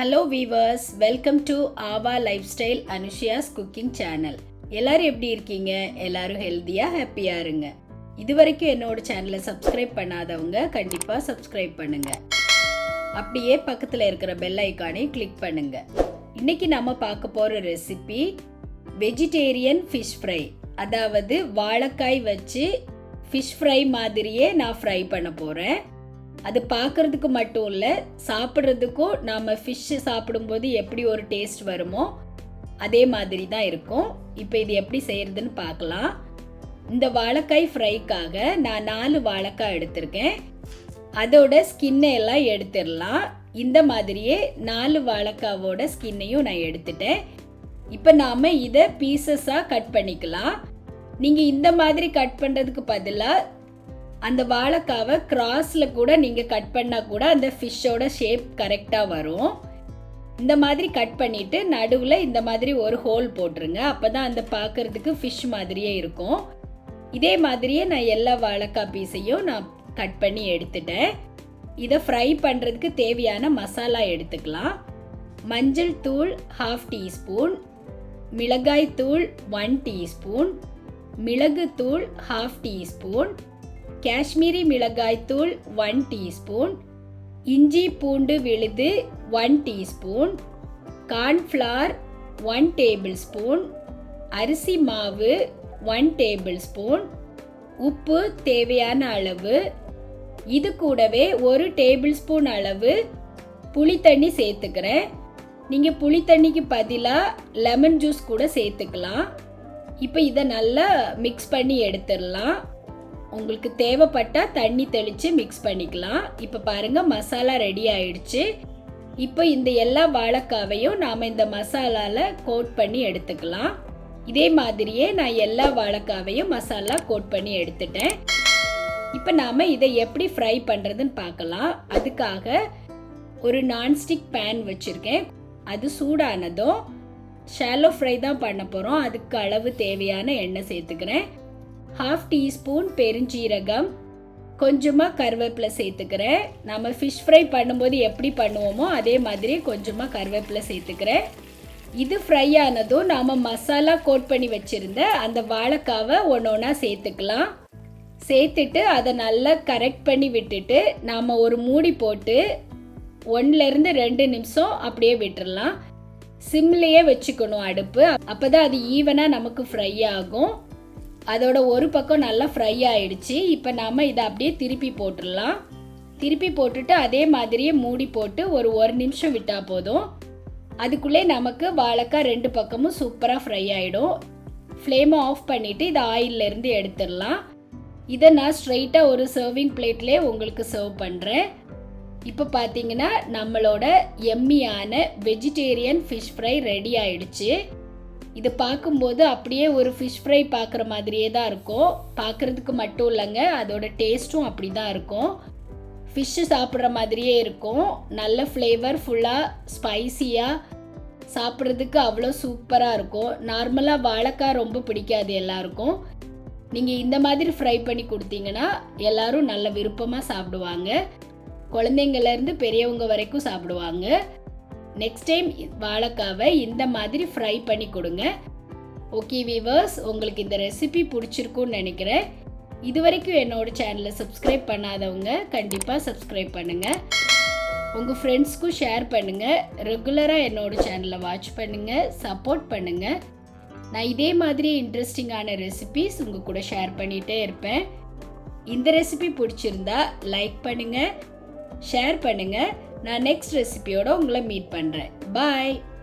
hello viewers welcome to ஆவா lifestyle Anushiya's cooking channel எல்லாரும் எப்படி இருக்கீங்க எல்லாரும் ஹெல்த்தியாக ஹாப்பியாக இருங்க இது வரைக்கும் என்னோட சேனலை சப்ஸ்கிரைப் பண்ணாதவங்க கண்டிப்பாக சப்ஸ்கிரைப் பண்ணுங்க அப்படியே பக்கத்தில் இருக்கிற பெல் ஐக்கானை கிளிக் பண்ணுங்க இன்னைக்கு நம்ம பார்க்க போகிற ரெசிபி வெஜிடேரியன் ஃபிஷ் ஃப்ரை அதாவது வாழைக்காய் வச்சு ஃபிஷ் ஃப்ரை மாதிரியே நான் ஃப்ரை பண்ண போகிறேன் அது பார்க்குறதுக்கு மட்டும் இல்லை சாப்பிட்றதுக்கும் நாம் ஃபிஷ்ஷு சாப்பிடும்போது எப்படி ஒரு டேஸ்ட் வருமோ அதே மாதிரி தான் இருக்கும் இப்போ இது எப்படி செய்கிறதுன்னு பார்க்கலாம் இந்த வாழைக்காய் ஃப்ரைக்காக நான் நாலு வாழைக்காய் எடுத்திருக்கேன் அதோட ஸ்கின்னை எல்லாம் எடுத்துடலாம் இந்த மாதிரியே நாலு வாழைக்காவோட ஸ்கின்னையும் நான் எடுத்துட்டேன் இப்போ நாம் இதை பீசஸாக கட் பண்ணிக்கலாம் நீங்கள் இந்த மாதிரி கட் பண்ணுறதுக்கு பதிலாக அந்த வாழைக்காவை கிராஸில் கூட நீங்கள் கட் பண்ணால் கூட அந்த ஃபிஷ்ஷோட ஷேப் கரெக்டாக வரும் இந்த மாதிரி கட் பண்ணிவிட்டு நடுவில் இந்த மாதிரி ஒரு ஹோல் போட்டுருங்க அப்போ தான் அந்த பார்க்குறதுக்கு ஃபிஷ் மாதிரியே இருக்கும் இதே மாதிரியே நான் எல்லா வாழைக்காய் பீஸையும் நான் கட் பண்ணி எடுத்துட்டேன் இதை ஃப்ரை பண்ணுறதுக்கு தேவையான மசாலா எடுத்துக்கலாம் மஞ்சள் தூள் ஹாஃப் டீஸ்பூன் மிளகாய் தூள் ஒன் டீஸ்பூன் மிளகு தூள் ஹாஃப் டீஸ்பூன் காஷ்மீரி மிளகாய்த்தூள் ஒன் டீஸ்பூன் இஞ்சி பூண்டு விழுது one teaspoon cornflour one tablespoon அரிசி மாவு ஒன் டேபிள் ஸ்பூன் உப்பு தேவையான அளவு இது கூடவே ஒரு டேபிள் ஸ்பூன் அளவு புளித்தண்ணி சேர்த்துக்கிறேன் நீங்கள் புளித்தண்ணிக்கு பதிலாக லெமன் ஜூஸ் கூட சேர்த்துக்கலாம் இப்போ இதை நல்லா மிக்ஸ் பண்ணி எடுத்துடலாம் உங்களுக்கு தேவைப்பட்டால் தண்ணி தெளித்து மிக்ஸ் பண்ணிக்கலாம் இப்போ பாருங்கள் மசாலா ரெடி ஆயிடுச்சு இப்போ இந்த எல்லா வாழைக்காவையும் நாம் இந்த மசாலாவில் கோட் பண்ணி எடுத்துக்கலாம் இதே மாதிரியே நான் எல்லா வாழைக்காவையும் மசாலா கோட் பண்ணி எடுத்துட்டேன் இப்போ நாம் இதை எப்படி ஃப்ரை பண்ணுறதுன்னு பார்க்கலாம் அதுக்காக ஒரு நான்ஸ்டிக் பேன் வச்சுருக்கேன் அது சூடானதும் ஷாலோ ஃப்ரை தான் பண்ண போகிறோம் அதுக்கு அளவு தேவையான எண்ணெய் சேர்த்துக்கிறேன் ஹாஃப் டீஸ்பூன் பெருஞ்சீரகம் கொஞ்சமாக கருவேப்பிலை சேர்த்துக்கிறேன் நம்ம ஃபிஷ் ஃப்ரை பண்ணும்போது எப்படி பண்ணுவோமோ அதே மாதிரி கொஞ்சமாக கருவேப்பிலை சேர்த்துக்கிறேன் இது ஃப்ரை ஆனதும் நாம் மசாலா கோட் பண்ணி வச்சுருந்த அந்த வாழைக்காவை ஒன்று ஒன்றா சேர்த்துக்கலாம் சேர்த்துட்டு அதை நல்லா கரெக்ட் பண்ணி விட்டுட்டு நாம் ஒரு மூடி போட்டு ஒன்லேருந்து ரெண்டு நிமிஷம் அப்படியே விட்டுடலாம் சிம்லேயே வச்சுக்கணும் அடுப்பு அப்போ தான் அது ஈவனாக நமக்கு ஃப்ரை ஆகும் அதோட ஒரு பக்கம் நல்லா ஃப்ரை ஆயிடுச்சு இப்போ நாம் இதை அப்படியே திருப்பி போட்டுடலாம் திருப்பி போட்டுட்டு அதே மாதிரியே மூடி போட்டு ஒரு ஒரு நிமிஷம் விட்டால் போதும் அதுக்குள்ளே நமக்கு வாழைக்காய் ரெண்டு பக்கமும் சூப்பராக ஃப்ரை ஆகிடும் ஃப்ளேமை ஆஃப் பண்ணிவிட்டு இதை ஆயிலிருந்து எடுத்துடலாம் இதை நான் ஸ்ட்ரைட்டாக ஒரு சர்விங் பிளேட்லேயே உங்களுக்கு சர்வ் பண்ணுறேன் இப்போ பார்த்தீங்கன்னா நம்மளோட எம்மியான வெஜிடேரியன் ஃபிஷ் ஃப்ரை ரெடி ஆயிடுச்சு இது பார்க்கும்போது அப்படியே ஒரு ஃபிஷ் ஃப்ரை பார்க்குற மாதிரியே தான் இருக்கும் பார்க்குறதுக்கு மட்டும் இல்லைங்க அதோட டேஸ்ட்டும் அப்படி தான் இருக்கும் ஃபிஷ்ஷு சாப்பிட்ற மாதிரியே இருக்கும் நல்ல ஃப்ளேவர் ஃபுல்லாக ஸ்பைசியாக சாப்பிட்றதுக்கு அவ்வளோ சூப்பராக இருக்கும் நார்மலாக வாழைக்காய் ரொம்ப பிடிக்காது எல்லாருக்கும் நீங்கள் இந்த மாதிரி ஃப்ரை பண்ணி கொடுத்தீங்கன்னா எல்லோரும் நல்ல விருப்பமாக சாப்பிடுவாங்க குழந்தைங்கள்லேருந்து பெரியவங்க வரைக்கும் சாப்பிடுவாங்க நெக்ஸ்ட் டைம் வாழைக்காவை இந்த மாதிரி ஃப்ரை பண்ணி கொடுங்க ஓகே வீவர்ஸ் உங்களுக்கு இந்த ரெசிபி பிடிச்சிருக்குன்னு நினைக்கிறேன் இது வரைக்கும் என்னோட சேனலை சப்ஸ்கிரைப் பண்ணாதவங்க கண்டிப்பாக சப்ஸ்கிரைப் பண்ணுங்கள் உங்கள் ஃப்ரெண்ட்ஸ்க்கும் ஷேர் பண்ணுங்கள் ரெகுலராக என்னோட சேனலை வாட்ச் பண்ணுங்கள் சப்போர்ட் பண்ணுங்கள் நான் இதே மாதிரி இன்ட்ரெஸ்டிங்கான ரெசிபிஸ் உங்கள் கூட ஷேர் பண்ணிகிட்டே இருப்பேன் இந்த ரெசிபி பிடிச்சிருந்தா லைக் பண்ணுங்கள் ஷேர் பண்ணுங்கள் நான் நெக்ஸ்ட் ரெசிபியோட உங்களை மீட் பண்ணுறேன் பாய்